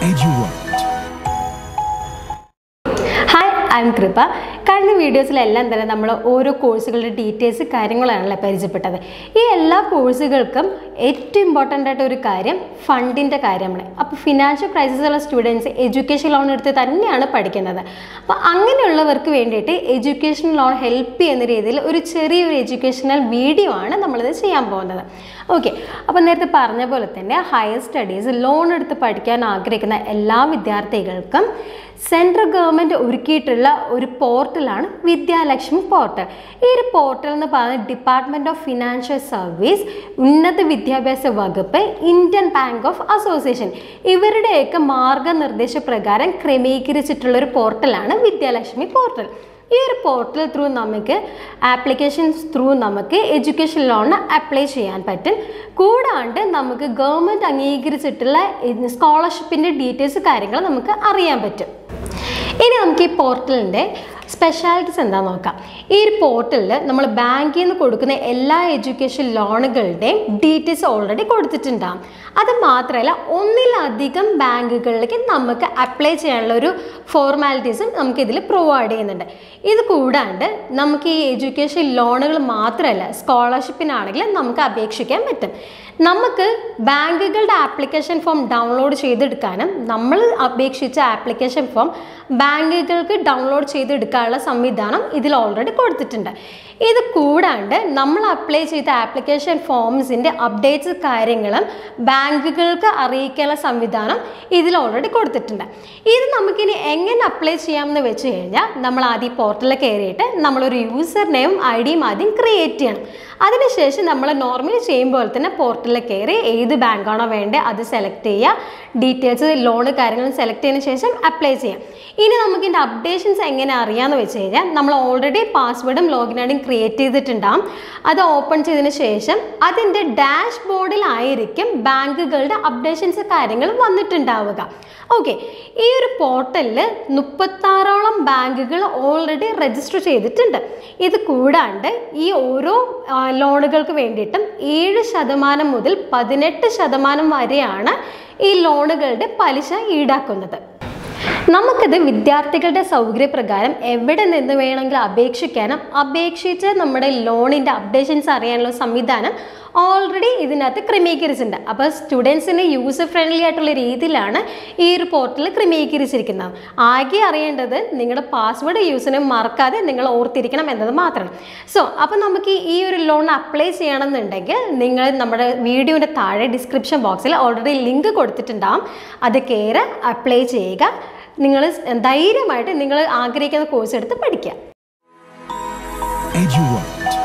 EduWorld. Hi I M കൃപ കഴിഞ്ഞ വീഡിയോസിലെല്ലാം തന്നെ നമ്മൾ ഓരോ കോഴ്സുകളുടെ ഡീറ്റെയിൽസ് കാര്യങ്ങളാണല്ലോ പരിചയപ്പെട്ടത് ഈ എല്ലാ കോഴ്സുകൾക്കും ഏറ്റവും ഇമ്പോർട്ടൻ്റ് ആയിട്ട് ഒരു കാര്യം ഫണ്ടിൻ്റെ കാര്യമാണ് അപ്പോൾ ഫിനാൻഷ്യൽ ക്രൈസിസ് ഉള്ള സ്റ്റുഡൻസ് എഡ്യൂക്കേഷൻ ലോൺ എടുത്ത് തന്നെയാണ് പഠിക്കുന്നത് അപ്പോൾ അങ്ങനെയുള്ളവർക്ക് വേണ്ടിയിട്ട് എഡ്യൂക്കേഷൻ ലോൺ ഹെൽപ്പ് ചെയ്യുന്ന രീതിയിൽ ഒരു ചെറിയൊരു എഡ്യൂക്കേഷണൽ വീഡിയോ ആണ് നമ്മളിത് ചെയ്യാൻ പോകുന്നത് ഓക്കെ അപ്പോൾ നേരത്തെ പറഞ്ഞ പോലെ തന്നെ ഹയർ സ്റ്റഡീസ് ലോൺ എടുത്ത് പഠിക്കാൻ ആഗ്രഹിക്കുന്ന എല്ലാ വിദ്യാർത്ഥികൾക്കും സെൻട്രൽ ഗവൺമെൻറ് ഒരുക്കിയിട്ടുള്ള ഒരു പോർട്ടലാണ് വിദ്യാലക്ഷ്മി പോർട്ടൽ ഈ ഒരു പോർട്ടൽ എന്ന് പറയുന്നത് ഡിപ്പാർട്ട്മെൻറ്റ് ഓഫ് ഫിനാൻഷ്യൽ സർവീസ് ഉന്നത വിദ്യാഭ്യാസ വകുപ്പ് ഇന്ത്യൻ ബാങ്ക് ഓഫ് അസോസിയേഷൻ ഇവരുടെയൊക്കെ മാർഗനിർദ്ദേശ പ്രകാരം ക്രമീകരിച്ചിട്ടുള്ള ഒരു പോർട്ടലാണ് വിദ്യാലക്ഷ്മി പോർട്ടൽ ഈ ഒരു പോർട്ടൽ ത്രൂ നമുക്ക് ആപ്ലിക്കേഷൻസ് ത്രൂ നമുക്ക് എഡ്യൂക്കേഷൻ ലോണിന് അപ്ലൈ ചെയ്യാൻ പറ്റും കൂടാണ്ട് നമുക്ക് ഗവൺമെൻറ് അംഗീകരിച്ചിട്ടുള്ള സ്കോളർഷിപ്പിൻ്റെ ഡീറ്റെയിൽസ് കാര്യങ്ങൾ നമുക്ക് അറിയാൻ പറ്റും ഇനി നമുക്ക് ഈ പോർട്ടലിൻ്റെ സ്പെഷ്യാലിറ്റീസ് എന്താണെന്ന് നോക്കാം ഈ ഒരു പോർട്ടലിൽ നമ്മൾ ബാങ്കിൽ നിന്ന് കൊടുക്കുന്ന എല്ലാ എഡ്യൂക്കേഷൻ ലോണുകളുടെയും ഡീറ്റെയിൽസ് ഓൾറെഡി കൊടുത്തിട്ടുണ്ടാകും അത് മാത്രമല്ല ഒന്നിലധികം ബാങ്കുകളിലേക്ക് നമുക്ക് അപ്ലൈ ചെയ്യാനുള്ള ഒരു ഫോർമാലിറ്റീസും നമുക്ക് ഇതിൽ പ്രൊവൈഡ് ചെയ്യുന്നുണ്ട് ഇത് കൂടാണ്ട് നമുക്ക് ഈ എഡ്യൂക്കേഷൻ ലോണുകൾ മാത്രമല്ല സ്കോളർഷിപ്പിനാണെങ്കിലും നമുക്ക് അപേക്ഷിക്കാൻ പറ്റും നമുക്ക് ബാങ്കുകളുടെ ആപ്ലിക്കേഷൻ ഫോം ഡൗൺലോഡ് ചെയ്തെടുക്കാനും നമ്മൾ അപേക്ഷിച്ച ആപ്ലിക്കേഷൻ ഫോം ബാങ്കുകൾക്ക് ഡൗൺലോഡ് ചെയ്തെടുക്കാനുള്ള സംവിധാനം ഇതിൽ ഓൾറെഡി കൊടുത്തിട്ടുണ്ട് ഇത് കൂടാണ്ട് നമ്മൾ അപ്ലൈ ചെയ്ത ആപ്ലിക്കേഷൻ ഫോംസിൻ്റെ അപ്ഡേറ്റ്സ് കാര്യങ്ങളും ബാങ്കുകൾക്ക് അറിയിക്കാനുള്ള സംവിധാനം ഇതിൽ ഓൾറെഡി കൊടുത്തിട്ടുണ്ട് ഇത് നമുക്കിനി എങ്ങനെ അപ്ലൈ ചെയ്യാമെന്ന് വെച്ച് കഴിഞ്ഞാൽ നമ്മൾ ആദ്യം പോർട്ടലിൽ കയറിയിട്ട് നമ്മളൊരു യൂസർ നെയിം ഐ ഡിയും ആദ്യം ക്രിയേറ്റ് ചെയ്യണം അതിനുശേഷം നമ്മൾ നോർമലി ചെയ്യുമ്പോൾ തന്നെ പോർട്ടലിൽ കയറി ഏത് ബാങ്കാണോ വേണ്ടത് അത് സെലക്ട് ചെയ്യുക ഡീറ്റെയിൽസ് ലോണ് കാര്യങ്ങളും സെലക്ട് ചെയ്തതിന് ശേഷം അപ്ലൈ ചെയ്യാം ഇനി നമുക്ക് ഇതിൻ്റെ അപ്ഡേഷൻസ് എങ്ങനെ അറിയാമെന്ന് വെച്ച് കഴിഞ്ഞാൽ നമ്മൾ ഓൾറെഡി പാസ്വേഡും ലോഗിൻ ഐഡിയും ക്രിയേറ്റ് ചെയ്തിട്ടുണ്ടാകും അത് ഓപ്പൺ ചെയ്തതിന് ശേഷം അതിൻ്റെ ഡാഷ് ബോർഡിലായിരിക്കും ബാങ്കുകളുടെ അപ്ഡേഷൻസ് കാര്യങ്ങൾ വന്നിട്ടുണ്ടാവുക ഓക്കെ ഈ ഒരു പോർട്ടലിൽ മുപ്പത്താറോളം ബാങ്കുകൾ ഓൾറെഡി രജിസ്റ്റർ ചെയ്തിട്ടുണ്ട് ഇത് കൂടാണ്ട് ഈ ഓരോ ആ, ലോണുകൾക്ക് വേണ്ടിയിട്ടും ഏഴ് ശതമാനം മുതൽ പതിനെട്ട് ശതമാനം വരെയാണ് ഈ ലോണുകളുടെ പലിശ ഈടാക്കുന്നത് നമുക്കിത് വിദ്യാർത്ഥികളുടെ സൗകര്യപ്രകാരം എവിടെ നിന്ന് വേണമെങ്കിലും അപേക്ഷിക്കാനും അപേക്ഷിച്ച് നമ്മുടെ ലോണിൻ്റെ അപ്ഡേഷൻസ് അറിയാനുള്ള സംവിധാനം ഓൾറെഡി ഇതിനകത്ത് ക്രമീകരിച്ചിട്ടുണ്ട് അപ്പോൾ സ്റ്റുഡൻസിന് യൂസർ ഫ്രണ്ട്ലി ആയിട്ടുള്ള രീതിയിലാണ് ഈ ഒരു പോർട്ടൽ ക്രമീകരിച്ചിരിക്കുന്നത് ആകെ അറിയേണ്ടത് നിങ്ങളുടെ പാസ്വേഡ് യൂസിനെ മറക്കാതെ നിങ്ങൾ ഓർത്തിരിക്കണം എന്നത് മാത്രമാണ് സോ അപ്പോൾ നമുക്ക് ഈ ഒരു ലോൺ അപ്ലൈ ചെയ്യണമെന്നുണ്ടെങ്കിൽ നിങ്ങൾ നമ്മുടെ വീഡിയോൻ്റെ താഴെ ഡിസ്ക്രിപ്ഷൻ ബോക്സിൽ ഓൾറെഡി ലിങ്ക് കൊടുത്തിട്ടുണ്ടാകും അത് കയറി അപ്ലൈ ചെയ്യുക നിങ്ങൾ ധൈര്യമായിട്ട് നിങ്ങൾ ആഗ്രഹിക്കുന്ന കോഴ്സ് എടുത്ത് പഠിക്കുക EduWorld.